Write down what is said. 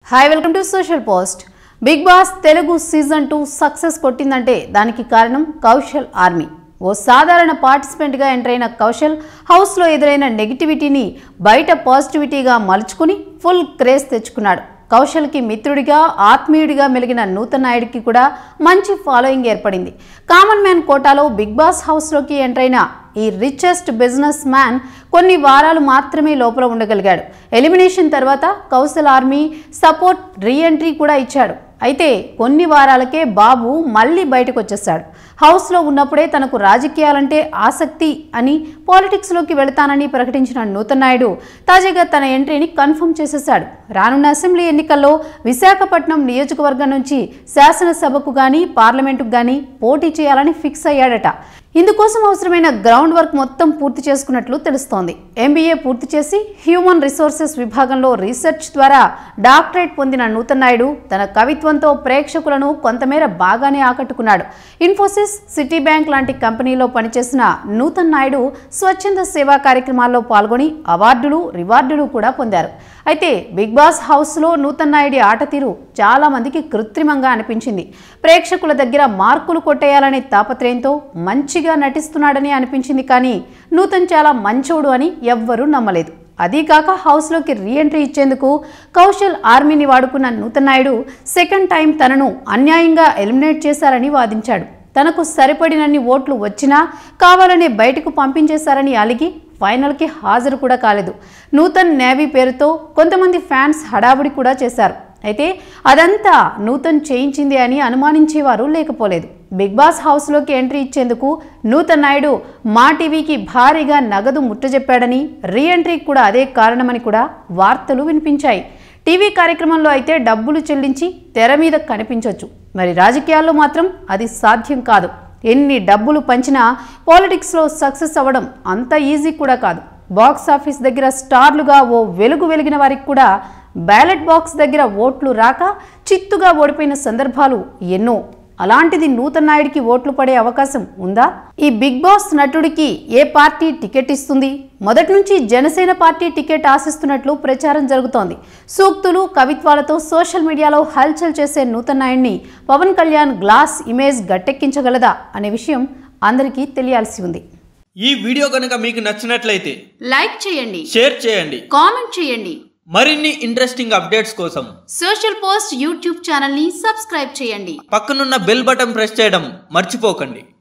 hi welcome to social post big boss Telugu season two success కొట్టిందంటే దానికి కారణం Kaushal army ఓ సాధారణ పార్టిసిపెంట్గా ఎంటర్ అయిన కౌశల్ హౌస్లో ఎదురైన నెగిటివిటీని బయట పాజిటివిటీగా మలుచుకుని ఫుల్ క్రేజ్ తెచ్చుకున్నాడు కౌశల్కి మిత్రుడిగా ఆత్మీయుడిగా మెలిగిన నూతన్ నాయుడికి కూడా మంచి ఫాలోయింగ్ ఏర్పడింది కామన్ మ్యాన్ కోటాలో బిగ్ బాస్ హౌస్లోకి ఎంటర్ అయిన ఈ రిచెస్ట్ బిజినెస్ మ్యాన్ కొన్ని వారాలు మాత్రమే లోపల ఉండగలిగాడు ఎలిమినేషన్ తర్వాత కౌశల్ ఆర్మీ సపోర్ట్ రీఎంట్రీ కూడా ఇచ్చాడు అయితే కొన్ని వారాలకే బాబు మళ్ళీ బయటకు వచ్చేసాడు హౌస్లో ఉన్నప్పుడే తనకు రాజకీయాలంటే ఆసక్తి అని పాలిటిక్స్లోకి వెళతానని ప్రకటించిన నూతన్ నాయుడు తాజాగా తన ఎంట్రీని కన్ఫర్మ్ చేసేశాడు రానున్న అసెంబ్లీ ఎన్నికల్లో విశాఖపట్నం నియోజకవర్గం నుంచి శాసనసభకు గాని పార్లమెంటుకు గాని పోటీ చేయాలని ఫిక్స్ అయ్యాడట ఇందుకోసం అవసరమైన గ్రౌండ్ వర్క్ మొత్తం పూర్తి చేసుకున్నట్లు తెలుస్తోంది ఎంబీఏ పూర్తి చేసి హ్యూమన్ రిసోర్సెస్ విభాగంలో రీసెర్చ్ ద్వారా డాక్టరేట్ పొందిన నూతన్ నాయుడు తన కవిత్వంతో ప్రేక్షకులను కొంతమేర బాగానే ఆకట్టుకున్నాడు ఇన్ఫోసిస్ సిటీ బ్యాంక్ లాంటి కంపెనీలో పనిచేసిన నూతన్ నాయుడు స్వచ్ఛంద సేవా కార్యక్రమాల్లో పాల్గొని అవార్డులు రివార్డులు కూడా పొందారు అయితే బిగ్ బాస్ హౌస్లో నూతన్ నాయుడి ఆట తీరు చాలా మందికి కృత్రిమంగా అనిపించింది ప్రేక్షకుల దగ్గర మార్కులు కొట్టేయాలనే తాపత్రయంతో మంచిగా నటిస్తున్నాడని అనిపించింది కానీ నూతన్ చాలా మంచోడు అని ఎవ్వరూ నమ్మలేదు అదీకాక హౌస్లోకి రీఎంట్రీ ఇచ్చేందుకు కౌశల్ ఆర్మీని వాడుకున్న నూతన్ నాయుడు సెకండ్ టైం తనను అన్యాయంగా ఎలిమినేట్ చేశారని వాదించాడు తనకు సరిపడినన్ని ఓట్లు వచ్చినా కావాలనే బయటకు పంపించేశారని అలిగి ఫైనల్కి హాజరు కూడా కాలేదు నూతన్ నేవీ పేరుతో కొంతమంది ఫ్యాన్స్ హడావుడి కూడా చేశారు అయితే అదంతా నూతన్ చేయించింది అని అనుమానించేవారు లేకపోలేదు బిగ్ బాస్ హౌస్లోకి ఎంట్రీ ఇచ్చేందుకు నూతన్ నాయుడు మా టీవీకి భారీగా నగదు ముట్టజెప్పాడని రీఎంట్రీకి కూడా అదే కారణమని కూడా వార్తలు వినిపించాయి టీవీ కార్యక్రమంలో అయితే డబ్బులు చెల్లించి తెర మీద కనిపించవచ్చు మరి రాజకీయాల్లో మాత్రం అది సాధ్యం కాదు ఎన్ని డబ్బులు పంచినా పాలిటిక్స్లో సక్సెస్ అవ్వడం అంత ఈజీ కూడా కాదు బాక్స్ ఆఫీస్ దగ్గర స్టార్లుగా ఓ వెలుగు వెలిగిన వారికి కూడా బ్యాలెట్ బాక్స్ దగ్గర ఓట్లు రాక చిత్తుగా ఓడిపోయిన సందర్భాలు ఎన్నో అలాంటిది నూతన్ నాయుడికి ఓట్లు పడే అవకాశం ఉందా ఈ బిగ్ బాస్ నటుడికి ఏ పార్టీ టికెట్ ఇస్తుంది మొదటి నుంచి జనసేన పార్టీ టికెట్ ఆశిస్తున్నట్లు ప్రచారం జరుగుతోంది సూక్తులు కవిత్వాలతో సోషల్ మీడియాలో హల్చల్ చేసే నూతన్ నాయుడిని పవన్ కళ్యాణ్ గ్లాస్ ఇమేజ్ గట్టెక్కించగలదా అనే విషయం అందరికీ తెలియాల్సి ఉంది ఈ వీడియో కనుక మీకు నచ్చినట్లయితే లైక్ చేయండి షేర్ చేయండి కామెంట్ చేయండి మరిన్ని ఇంట్రెస్టింగ్ అప్డేట్స్ కోసం సోషల్ పోస్ట్ యూట్యూబ్ ఛానల్ని సబ్స్క్రైబ్ చేయండి పక్కనున్న బెల్ బటన్ ప్రెస్ చేయడం మర్చిపోకండి